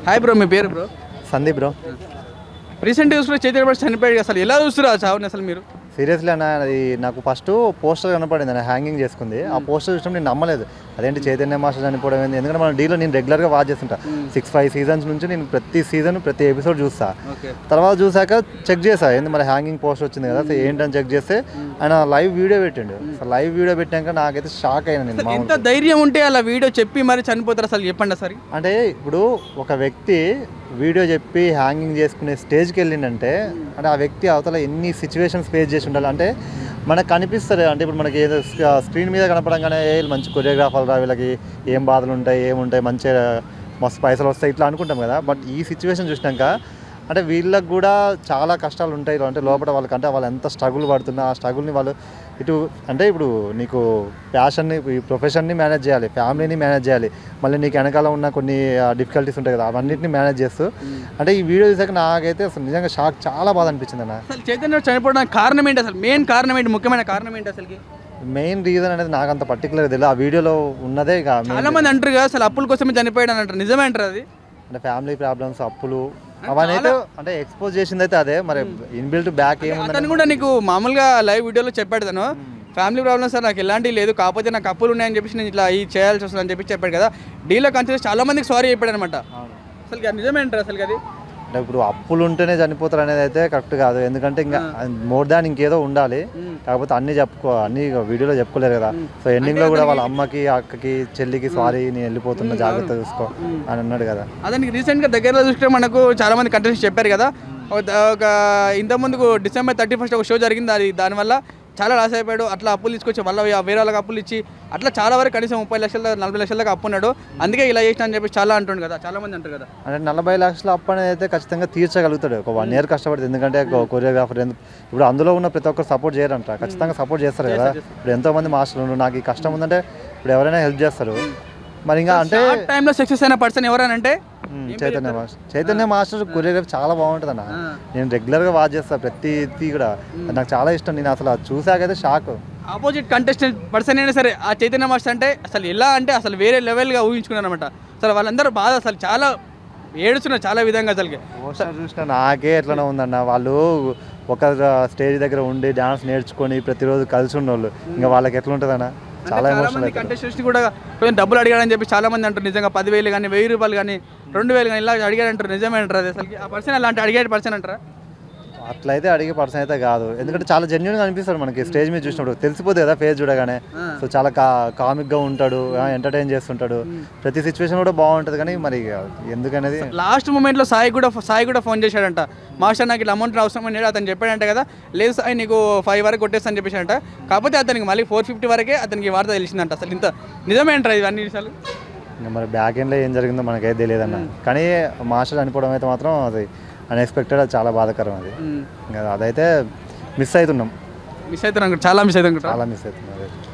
hi bro మీ పేరు bro Sandeep bro recent చూసుకున్న చైతన్య ప్రకాష్ చనిపోయాడు అసలు ఎలా చూస్తున్నారు ఆ చావుని అసలు మీరు సీరియస్లీ అన్న అది నాకు ఫస్ట్ పోస్టర్ కనపడింది అన్న హ్యాంగింగ్ చేసుకుంది ఆ పోస్టర్ చూసినప్పుడు నేను నమ్మలేదు అదేంటి చైతన్య మాస్టర్ చనిపోవడం ఏంది ఎందుకంటే మన డీలో నేను రెగ్యులర్గా వాచ్ చేస్తుంటా సిక్స్ ఫైవ్ సీజన్స్ నుంచి నేను ప్రతి సీజన్ ప్రతి ఎపిసోడ్ చూస్తా ఓకే తర్వాత చూసాక చెక్ చేసా ఏంది మరి హ్యాంగింగ్ పోస్ట్ వచ్చింది కదా సో ఏంటని చెక్ చేస్తే ఆయన లైవ్ వీడియో పెట్టిండు సో లైవ్ వీడియో పెట్టాక నాకైతే షాక్ అయినా నేను ఎంత మామూలుగా ధైర్యం ఉంటే అలా వీడియో చెప్పి మరి చనిపోతారు అసలు చెప్పండి అసలు అంటే ఇప్పుడు ఒక వ్యక్తి వీడియో చెప్పి హ్యాంగింగ్ చేసుకునే స్టేజ్కి వెళ్ళిండంటే అంటే ఆ వ్యక్తి అవతల ఎన్ని సిచ్యువేషన్స్ ఫేస్ చేసి ఉండాలి అంటే మనకు కనిపిస్తుంది అంటే ఇప్పుడు మనకి ఏదో స్క్రీన్ మీద కనపడంగానే "ఏ, వీళ్ళు మంచి కొరియోగ్రాఫర్ రా వీళ్ళకి ఏం బాధలు ఉంటాయి ఏముంటాయి మంచిగా మస్తు పైసలు వస్తాయి ఇట్లా అనుకుంటాం కదా బట్ ఈ సిచ్యువేషన్ చూసినాక అంటే వీళ్ళకి కూడా చాలా కష్టాలు ఉంటాయి అంటే లోపల వాళ్ళకి అంటే వాళ్ళు ఎంత స్ట్రగుల్ పడుతున్నా ఆ స్ట్రగుల్ని వాళ్ళు ఇటు అంటే ఇప్పుడు నీకు ప్యాషన్ని ఈ ప్రొఫెషన్ని మేనేజ్ చేయాలి ఫ్యామిలీని మేనేజ్ చేయాలి మళ్ళీ నీకు వెనకాల ఉన్న కొన్ని డిఫికల్టీస్ ఉంటాయి కదా అవన్నిటిని మేనేజ్ చేస్తూ అంటే ఈ వీడియో చూసాక నాకైతే అసలు నిజంగా షాక్ చాలా బాధ అనిపించింది అన్న అసలు చైతన్య చనిపోవడానికి కారణం ఏంటి అసలు మెయిన్ కారణం ఏంటి ముఖ్యమైన కారణం ఏంటి అసలుకి మెయిన్ రీజన్ అనేది నాకు అంత పర్టికులర్ తెలియదు ఆ వీడియోలో ఉన్నదే ఇక main చాలా మంది అంటారు కదా అసలు అప్పుల కోసమే చనిపోయాడు అని అంటారు నిజమే అంటారు అది అంటే ఫ్యామిలీ ప్రాబ్లమ్స్ అప్పులు అవన్నీ అయితే అంటే ఎక్స్పోజ్ చేసింది అయితే అదే మరి ఇన్బిల్ట్ బ్యాక్ ఏముందని అతను కూడా నీకు మామూలుగా లైవ్ వీడియోలో చెప్పాడు తను ఫ్యామిలీ ప్రాబ్లమ్స్ సార్ నాకు ఎలాంటి లేదు కాకపోతే నాకు అప్పులు ఉన్నాయని చెప్పేసి నేను ఇట్లా ఈ చేయాల్సి వస్తుంది అని చెప్పి చెప్పాడు కదా డీలో కన్సిడర్ చాలా మందికి సారీ చెప్పాడు అనమాట అసలు అది నిజమే అంటారు అసలు అది అంటే ఇప్పుడు అప్పులు ఉంటేనే చనిపోతారు అనేది అయితే కరెక్ట్ కాదు ఎందుకంటే ఇంకా మోర్ దాన్ ఇంకేదో ఉండాలి కాకపోతే అన్ని చెప్పుకో అన్ని వీడియోలో చెప్పుకోలేరు కదా సో ఎండింగ్ లో కూడా వాళ్ళ అమ్మకి అక్కకి చెల్లికి సారీ నేను వెళ్ళిపోతున్నా జాగ్రత్త చూసుకో అని అన్నాడు కదా అతనికి రీసెంట్గా దగ్గరలో చూస్తే మనకు చాలా మంది కంటెంట్స్ చెప్పారు కదా ఒక- ఒక ఇంత ముందుకు డిసెంబర్ థర్టీ ఫస్ట్ ఒక షో జరిగింది అది దానివల్ల చాలా లాస్ అయిపోయాడు అట్లా అప్పులు తీసుకొచ్చి మళ్ళీ వేరే వాళ్ళకి అప్పులు ఇచ్చి అట్లా చాలా వరకు కనీసం ముప్పై లక్షల దాకా, నలభై లక్షల దాకా అప్పు ఉన్నాడు అందుకే ఇలా చేసిన అని చెప్పి చాలా అంటుండు కదా చాలా మంది అంటారు కదా అంటే నలభై లక్షల అప్పు అనేది అయితే ఖచ్చితంగా తీర్చగలుగుతాడు ఒక వన్ ఇయర్ కష్టపడుతుంది ఎందుకంటే కొరియోగ్రాఫర్ ఇప్పుడు అందులో ఉన్న ప్రతి ఒక్కరు సపోర్ట్ చేయరంట ఖచ్చితంగా సపోర్ట్ చేస్తారు కదా ఇప్పుడు ఎంతో మంది మాస్టర్లు ఉన్నారు నాకు ఈ కష్టం ఉందంటే ఇప్పుడు ఎవరైనా హెల్ప్ చేస్తారు మరి ఇంకా అంటే షార్ట్ టైంలో సక్సెస్ అయిన పర్సన్ ఎవరనంటే um, Chaitanya master Chaitanya master choreography చాలా బాగుంటుంది అన్న నేను రెగ్యులర్గా వాచ్ చేస్తాను ప్రతి ఇది కూడా అది నాకు చాలా ఇష్టం నేను అసలు అది చూసాకైతే షాక్ ఆపోజిట్ కంటెస్టెంట్ పర్సన్ అయినా సరే ఆ చైతన్య మాస్టర్ అంటే అసలు ఎలా అంటే అసలు వేరే లెవెల్గా ఊహించుకున్నారు అనమాట అసలు వాళ్ళందరూ బాధ అసలు చాలా ఏడుస్తున్నారు చాలా విధంగా అసలుకి పోస్టర్ చూసిన నాకే ఎట్లనే ఉందన్న వాళ్ళు ఒక స్టేజ్ దగ్గర ఉండి డాన్స్ నేర్చుకొని ప్రతిరోజు కలిసి ఉన్నోళ్ళు ఇంకా వాళ్ళకి ఎట్లా ఉంటుందన్న చాలా చాలా ఎమోషనల్ మంది కంటెస్టెంట్స్ కూడా కొంచెం డబ్బులు అడిగాడని చెప్పి చాలా మంది అంటారు నిజంగా పదివేలు కానీ వెయ్యి రూపాయలు కానీ రెండు వేలు కానీ ఇలా అడిగాడంటారు నిజమే అంటారు అది అసలు ఆ పర్సన్ అలాంటి అడిగే పర్సన్ అంటారా అట్లయితే అడిగే పర్సన్ అయితే కాదు ఎందుకంటే చాలా జెన్యున్గా అనిపిస్తాడు మనకి స్టేజ్ మీద చూసినప్పుడు తెలిసిపోతుంది కదా ఫేస్ చూడగానే సో చాలా కా కామిక్గా ఉంటాడు ఎంటర్టైన్ చేస్తుంటాడు ప్రతి సిచ్యువేషన్ కూడా బాగుంటుంది కానీ మరి ఇక ఎందుకనేది లాస్ట్ మూమెంట్లో సాయి కూడా సాయి కూడా ఫోన్ చేశాడంట మాస్టర్ నాకు ఇట్లా అమౌంట్ అవసరం అని అతను చెప్పాడంట కదా లేదు సాయి నీకు ఫైవ్ వరకు కొట్టేస్తా అని చెప్పేసాడంట కాకపోతే అతనికి మళ్ళీ ఫోర్ ఫిఫ్టీ వరకే అతనికి ఈ వార్త తెలిసిందంట అసలు ఇంత నిజమే అంటారు ఇవన్నీ విషయాలు ఇంకా మరి బ్యాక్ ఎండ్లో ఏం జరిగిందో మనకైతే తెలియదన్న కానీ మాస్టర్ చనిపోవడం అయితే మాత్రం అది అన్ఎక్స్పెక్టెడ్ అది చాలా బాధాకరం అది ఇంకా అదైతే మిస్ అవుతున్నాం మిస్ అవుతున్నాను చాలా మిస్ అవుతున్నాను చాలా మిస్ అవుతున్నాం అదైతే